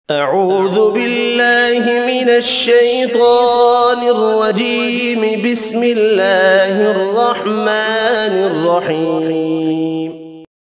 أعوذ بالله من الشيطان الرجيم بسم الله الرحمن الرحيم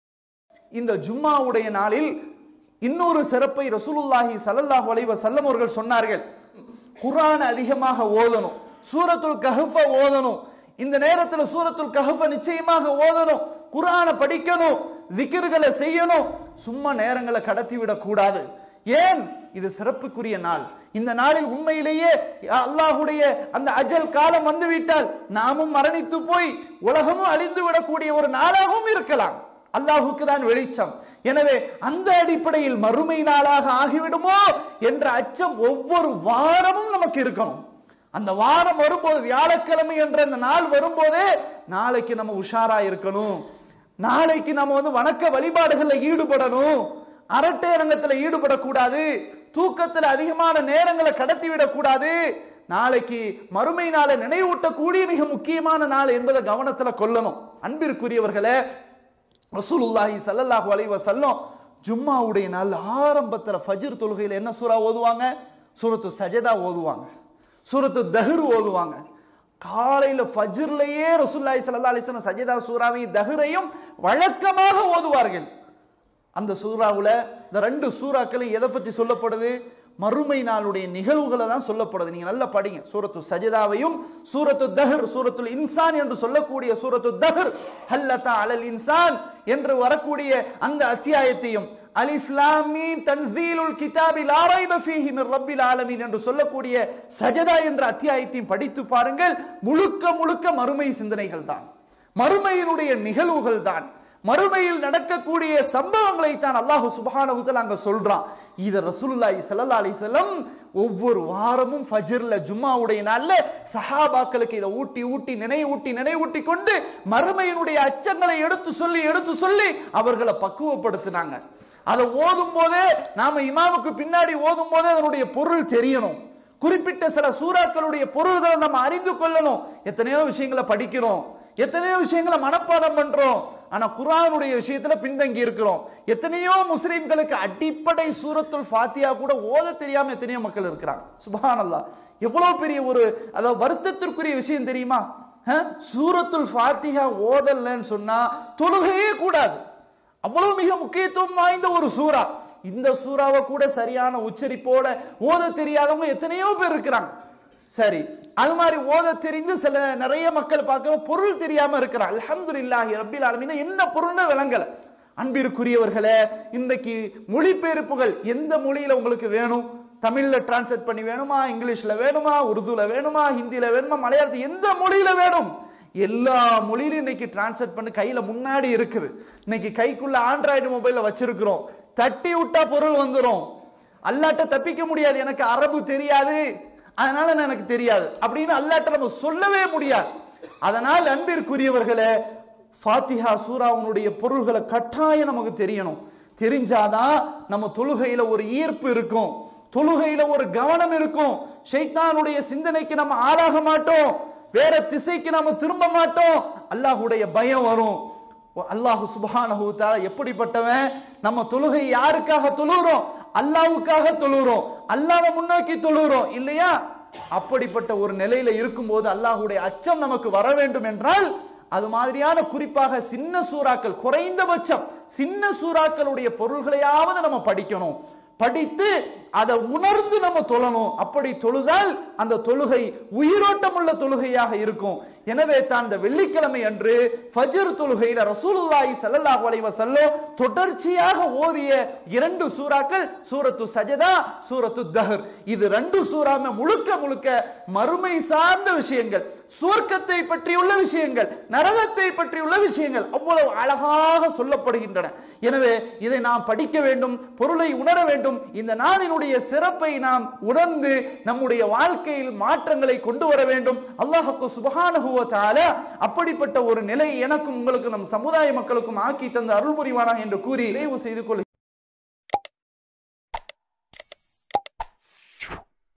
இந்த ஜும்மாவுடைய நாளில் இன்னொரு சிறப்பை ரசூலுல்லாஹி ஸல்லல்லாஹு அலைஹி வஸல்லம் அவர்கள் சொன்னார்கள் குர்ஆன் அதிகமாக ஓதணும் சூரத்துல் கஹஃப ஓதணும் இந்த நேரத்துல சூரத்துல் கஹஃப நிச்சயமாக ஓதணும் குர்ஆனை படிக்கணும் திக்ருகளை செய்யணும் சும்மா நேரங்களை கடத்தி விடக் கூடாது ஏன் இது சிறப்புக்குரிய நாள் இந்த நாளில் உண்மையிலேயே அல்லாஹுடைய அந்த அஜல் காலம் வந்துவிட்டால் நாமும் மரணித்து போய் உலகமும் அழிந்து விடக்கூடிய ஒரு நாளாகவும் இருக்கலாம் அல்லாஹுக்கு தான் வெளிச்சம் எனவே அந்த அடிப்படையில் மறுமை நாளாக ஆகிவிடுமோ என்ற அச்சம் ஒவ்வொரு வாரமும் நமக்கு இருக்கணும் அந்த வாரம் வரும்போது வியாழக்கிழமை என்ற அந்த நாள் வரும்போதே நாளைக்கு நம்ம உஷாரா இருக்கணும் நாளைக்கு நம்ம வந்து வணக்க வழிபாடுகள்ல ஈடுபடணும் அரட்டை ரங்கத்துல ஈடுபடக்கூடாது தூக்கத்துல அதிகமான நேரங்களை கடத்தி விடக்கூடாது நாளைக்கு மறுமை நாளை நினைவூட்டக்கூடிய மிக முக்கியமான நாள் என்பதை கவனத்துல கொள்ளணும் அன்பிற்குரியவர்களே ரசூலுல்லாஹி ஸல்லல்லாஹு அலைஹி வஸல்லம் ஜும்மாவுடைய நாள் ஆரம்பத்துல ஃபஜ்ர் தொழுகையில என்ன சூரா ஓதுவாங்க சூரத்து சஜதா ஓதுவாங்க சூரத்து தஹர் ஓதுவாங்க காலையில ஃபஜ்ர்லயே ரசூலுல்லாஹி ஸல்லல்லாஹு அலைஹி வஸல்லம் சஜதா சூராவையும் தஹரையும் வழக்கமாக ஓதுவார்கள் அந்த சூறாவுல இந்த ரெண்டு சூறாக்களும் எதை பற்றி சொல்லப்படுது மறுமை நாளுடைய நிகழ்வுகளை தான் சொல்லப்படுது நீங்க நல்லா படிங்க சூரத்து சஜதாவையும் சூரத்து தஹர் சூரத்துல் இன்சான் என்று சொல்லக்கூடிய சூரத்து தஹர் ஹல்லதா அலல் இன்சான் என்று வரக்கூடிய அந்த அத்தியாயத்தையும் அலிஃப் லாம் மீம் தன்சீலுல் கிதாபி லா ரைப ஃபீஹி மிர் ரப்பில் ஆலமீன் என்று சொல்லக்கூடிய சஜதா என்ற அத்தியாயத்தையும் படித்து பாருங்கள் முழுக்க முழுக்க மறுமை சிந்தனைகள் தான் மறுமையினுடைய நிகழ்வுகள் தான் மறுமையில் நடக்கக்கூடிய சம்பவங்களை தான் அல்லாஹு சுபஹானஹு தஆலா அங்க சொல்றான் இத ரசூலுல்லாஹி ஸல்லல்லாஹு அலைஹி வஸல்லம் ஒவ்வொரு வாரமும் ஃபஜ்ர்ல ஜும்மாவுடைய நாள்ல சஹாபாக்களுக்கு இதை ஊட்டி ஊட்டி நினைவூட்டி நினைவூட்டி கொண்டு மறுமையினுடைய அச்சங்களை எடுத்து சொல்லி எடுத்து சொல்லி அவர்களை பக்குவப்படுத்தினாங்க அதை ஓதும் போதே நாம இமாமுக்கு பின்னாடி ஓதும் போதே அதனுடைய பொருள் தெரியணும் குறிப்பிட்ட சில சூறாக்களுடைய பொருள்களை நம்ம அறிந்து கொள்ளணும் எத்தனையோ விஷயங்களை படிக்கிறோம் எத்தனையோ விஷயங்களை மனப்பாடம் பண்றோம் ஆனா குர்ஆனுடைய விஷயத்துல பின்தங்கி இருக்கிறோம் எத்தனையோ முஸ்லிம்களுக்கு அடிப்படை சூரத்துல் ஃபாத்தியா கூட ஓத தெரியாம எத்தனையோ மக்கள் இருக்கிறாங்க சுபஹானல்லாஹ் எவ்வளவு பெரிய ஒரு அதாவது வருத்தத்திற்குரிய விஷயம் தெரியுமா அஹ்? சூரத்துல் ஃபாத்திஹா ஓதலன்னு சொன்னா தொழுகையே கூடாது அவ்வளவு மிக முக்கியத்துவம் வாய்ந்த ஒரு சூறா இந்த சூறாவை கூட சரியான உச்சரிப்போட ஓத தெரியாதவங்க எத்தனையோ பேர் இருக்கிறாங்க சரி அது மாதிரி ஓத தெரிந்து சில நிறைய மக்கள் பார்க்கிறோம் பொருள் தெரியாம இருக்கிறான் அல்ஹம்துலில்லாஹி ரப்பில் ஆலமீன் என்ன பொருள்னு விளங்கல அன்பிற்குரியவர்களே இன்றைக்கு மொழிபெயர்ப்புகள் எந்த மொழியில உங்களுக்கு வேணும் தமிழ்ல டிரான்ஸ்லேட் பண்ணி வேணுமா இங்கிலீஷ்ல வேணுமா உருதுல வேணுமா ஹிந்தில வேணுமா மலையாளத்தில் எந்த மொழியில வேணும் எல்லா மொழியிலும் இன்னைக்கு டிரான்ஸ்லேட் பண்ணி கையில முன்னாடி இருக்குது இன்னைக்கு கைக்குள்ள ஆண்ட்ராய்டு மொபைல்ல வச்சிருக்கிறோம் தட்டி விட்டா பொருள் வந்துரும் அல்லாட்ட தப்பிக்க முடியாது எனக்கு அரபு தெரியாது அதனால எனக்கு தெரியாது அப்படின்னு அல்லாட்ட நம்ம சொல்லவே முடியாது அதனால் அன்பிற்குரியவர்களே ஃபாத்திஹா சூராவுனுடைய பொருள்களை கட்டாயம் நமக்கு தெரியணும் தெரிஞ்சாதான் நம்ம தொழுகையில ஒரு ஈர்ப்பு இருக்கும் தொழுகையில ஒரு கவனம் இருக்கும் ஷைத்தானுடைய சிந்தனைக்கு நம்ம ஆளாக மாட்டோம் வேற திசைக்கு நம்ம திரும்ப மாட்டோம் அல்லாஹ்வுடைய பயம் வரும் அல்லாஹு சுப்ஹானஹு தஆலா எப்படிப்பட்டவன் நம்ம தொழுகை யாருக்காக தொழுகிறோம் அல்லாஹ்வுக்காக தொழுகிறோம் அல்லாஹ்வை முன்னோக்கி தொழுகிறோம் இல்லையா அப்படிப்பட்ட ஒரு நிலையில இருக்கும்போது அல்லாஹ்வுடைய அச்சம் நமக்கு வர வேண்டும் என்றால் அது மாதிரியான குறிப்பாக சின்ன சூறாக்கள் குறைந்தபட்சம் சின்ன சூறாக்களுடைய பொருள்களையாவது நம்ம படிக்கணும் படித்து அதை உணர்ந்து நம்ம தொழணும் அப்படி தொழுதால் அந்த தொழுகை உயிரோட்டம் உள்ள தொழுகையாக இருக்கும் எனவே தான் இந்த வெள்ளிக்கிழமை அன்று ஃபஜ்ர் தொழுகையில ரசூலுல்லாஹி ஸல்லல்லாஹு அலைஹி வஸல்லம் தொடர்ச்சியாக ஓதிய இரண்டு சூறாக்கள் சூரத்து சஜதா சூரத்து தஹர் இது ரெண்டு சூறாம முழுக்க முழுக்க மறுமை சார்ந்த விஷயங்கள் சுவர்க்கத்தை பற்றியுள்ள விஷயங்கள் நரகத்தை பற்றியுள்ள விஷயங்கள் அவ்வளவு அழகாக சொல்லப்படுகின்றன எனவே இதை நாம் படிக்க வேண்டும் பொருளை உணர வேண்டும் இந்த நாளினுடைய சிறப்பை நாம் உணர்ந்து நம்முடைய வாழ்க்கையில் மாற்றங்களை கொண்டு வர வேண்டும் அல்லாஹுக்கு சுபஹானஹு வ தஆலா அப்படிப்பட்ட ஒரு நிலை எனக்கும் உங்களுக்கும் நம் சமுதாய மக்களுக்கும் ஆக்கி தந்த அருள் புரிவானா என்று கூறி நிறைவு செய்து கொள்